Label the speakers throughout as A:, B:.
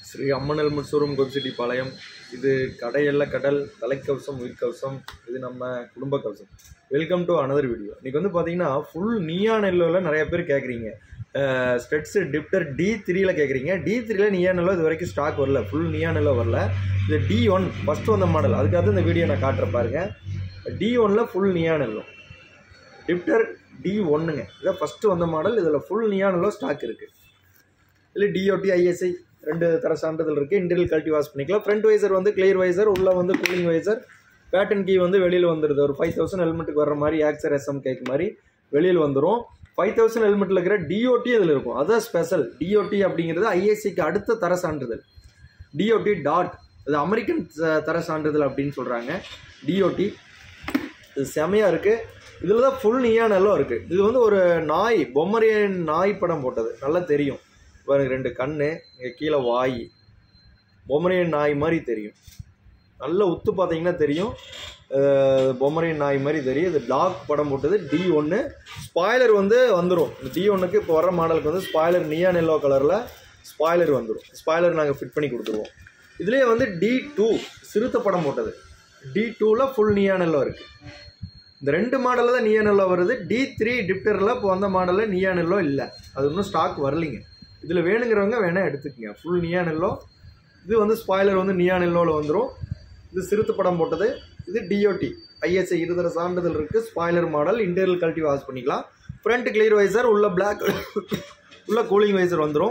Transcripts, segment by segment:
A: Sri Amman helmet showroom Gobichettipalayam இது கடையல்ல கடல் தலைக்கவசம் உயிர்க்கவசம் இது நம்ம குடும்ப கவசம் வெல்கம் டு அனதர் வீடியோ இன்னைக்கு வந்து பார்த்தீங்கன்னா ஃபுல் நியான் எல்லோவில் நிறைய பேர் கேட்குறீங்க ஸ்டெட்ஸ் டிப்டர் டி த்ரீல கேட்குறீங்க டி த்ரீல நியான் எல்லோ இது வரைக்கும் ஸ்டாக் வரல ஃபுல் நியான் எல்லோ வரல இது டி ஒன் ஃபஸ்ட்டு வந்த மாடல் அதுக்காக இந்த வீடியோ நான் காட்டுறேன் பாருங்க டி ஒனில் ஃபுல் நியான் எல்லோ டிப்டர் டி ஒன்றுங்க இதான் ஃபஸ்ட்டு வந்த மாடல் இதில் ஃபுல் நியான் எல்லோ ஸ்டாக் இருக்குது இல்லை டிஓடி ஐஎஸ்ஐ ரெண்டு தர சான்றிதழ் இருக்குது இன்டீரியல் கழட்டி வாஷ் பண்ணிக்கலாம் ஃப்ரண்ட் வைசர் வந்து கிளியர் வைசர் உள்ளே வந்து கூலிங் வைசர் பேட்டன் கீ வந்து வெளியில் வந்துடுது ஒரு ஃபைவ் தௌசண்ட் ஹெல்மெட்டுக்கு வர மாதிரி ஆக்சர் எஸ்எம் கேக் மாதிரி வெளியில் வந்துடும் ஃபைவ் தௌசண்ட் ஹெல்மெட்டில் இருக்கிற டிஓடி அதில் இருக்கும் அதான் ஸ்பெஷல் டிஓடி அப்படிங்கிறது ஐஎஸ்சிக்கு அடுத்த தர சான்றிதழ் டிஓடி டாட் இது அமெரிக்கன் த- தர சான்றிதழ் அப்படின்னு சொல்கிறாங்க டிஓடி இது செமையாக இருக்குது இதில் தான் ஃபுல் நியான் எல்லாம் இருக்குது இது வந்து ஒரு நாய் பொம்மரியன் நாய் படம் போட்டது நல்லா தெரியும் பாருங்க ரெண்டு கண்ணு இங்கே கீழே வாய் பொம்மரியன் நாய் மாதிரி தெரியும் நல்ல உத்து பார்த்தீங்கன்னா தெரியும் அஹ் பொம்மரியன் நாய் மாதிரி தெரியும் இது டாக் படம் போட்டது டி ஒன்று ஸ்பாய்லர் வந்து வந்துடும் இந்த டி ஒன்றுக்கு இப்போ வர மாடலுக்கு வந்து ஸ்பாய்லர் நியான் எல்லோ கலரில் ஸ்பாய்லர் வந்துடும் ஸ்பாய்லர் நாங்கள் ஃபிட் பண்ணி கொடுத்துருவோம் இதுலேயே வந்து டி டூ சிறுத்தை படம் போட்டது டி டூவில் ஃபுல் நியான் எல்லோ இருக்குது இந்த ரெண்டு மாடலில் தான் நியான் எல்லோ வருது டி த்ரீ டிப்டரில் இப்போ வந்த மாடலில் நியான் எல்லோ இல்லை அது இன்னும் ஸ்டாக் வரலைங்க இதில் வேணுங்கிறவங்க வேணால் எடுத்துக்கங்க ஃபுல் நியான் எல்லோ இது வந்து ஸ்பாய்லர் வந்து நியான் எல்லோவில் வந்துடும் இது சிறுத்தை படம் போட்டது இது டிஓடி ஐஎஸ்ஐ இருதர சான்றிதழ் இருக்குது ஸ்பாய்லர் மாடல் இன்டீரியல் கழட்டி வாஷ் பண்ணிக்கலாம் ஃப்ரண்ட் கிளியர் வைசர் உள்ள பிளாக் உள்ள கூலிங் வைசர் வந்துடும்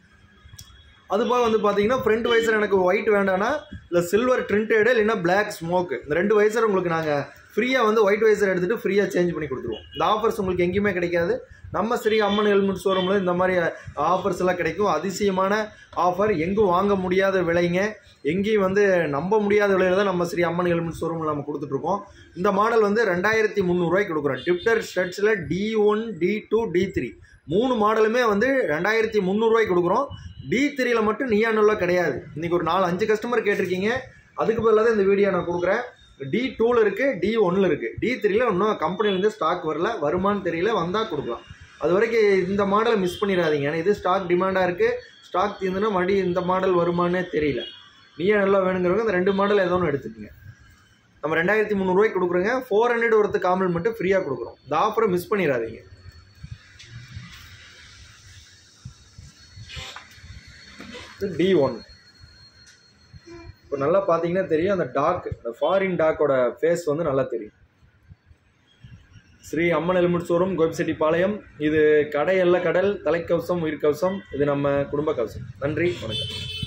A: அது போக வந்து பார்த்தீங்கன்னா ஃப்ரண்ட் வைசர் எனக்கு ஒயிட் வேண்டாம்னா இல்லை சில்வர் ட்ரிண்டடு இல்லைன்னா பிளாக் ஸ்மோக் இந்த ரெண்டு வைசர் உங்களுக்கு நாங்கள் ஃப்ரீயாக வந்து ஒயிட் வைசர் எடுத்துகிட்டு ஃப்ரீயாக சேஞ்ச் பண்ணி கொடுத்துருவோம் இந்த ஆஃபர்ஸ் உங்களுக்கு எங்கேயுமே கிடைக்காது நம்ம ஸ்ரீ அம்மன் ஹெல்மெட் ஷோரூமில் இந்த மாதிரி ஆஃபர்ஸ் எல்லாம் கிடைக்கும் அதிசயமான ஆஃபர் எங்கும் வாங்க முடியாத விலைங்க எங்கேயும் வந்து நம்ப முடியாத விலையில தான் நம்ம ஸ்ரீ அம்மன் ஹெல்மெட் ஷோரூமில் நம்ம கொடுத்துட்ருக்கோம் இந்த மாடல் வந்து ரெண்டாயிரத்தி முந்நூறுரூவாய்க்கு கொடுக்குறோம் டிப்டர் ஸ்டட்ஸில் T one T two T three மூணு மாடலுமே வந்து ரெண்டாயிரத்தி முந்நூறுரூவாய்க்கு கொடுக்குறோம் டி த்ரீல மட்டும் நியானுள்ள கிடையாது இன்னைக்கு ஒரு நாலு அஞ்சு கஸ்டமர் கேட்டிருக்கீங்க அதுக்கு பதிலாக தான் இந்த வீடியோ நான் கொடுக்குறேன் டி டூவில் இருக்குது டி ஒன்னில் இருக்குது டி த்ரீல இன்னும் கம்பெனிலேருந்து ஸ்டாக் வரல வருமானு தெரியல வந்தால் கொடுக்கலாம் அது வரைக்கும் இந்த மாடலை மிஸ் பண்ணிடாதீங்க ஏன்னா இது ஸ்டாக் டிமாண்டாக இருக்குது ஸ்டாக் தீர்ந்துன்னா மறுபடியும் இந்த மாடல் வருமானே தெரியல நீயே நல்லா வேணுங்கிறவங்க இந்த ரெண்டு மாடல் ஏதோ ஒன்று எடுத்துக்கங்க நம்ம ரெண்டாயிரத்தி முந்நூறுரூவாய்க்கு கொடுக்குறோங்க ஃபோர் ஹண்ட்ரட் ஒருத்து காமல் மட்டும் ஃப்ரீயாக கொடுக்குறோம் இந்த ஆஃபரை மிஸ் பண்ணிடாதீங்க டி ஒன் இப்போ நல்லா பார்த்தீங்கன்னா தெரியும் அந்த டாக் அந்த ஃபாரின் டாக்கோட ஃபேஸ் வந்து நல்லா தெரியும் Shri Amman helmet showroom Gobichettipalayam இது கடை எல்ல கடல் தலைக்கவசம் உயிர்க்கவசம் இது நம்ம குடும்ப கவசம் நன்றி வணக்கம்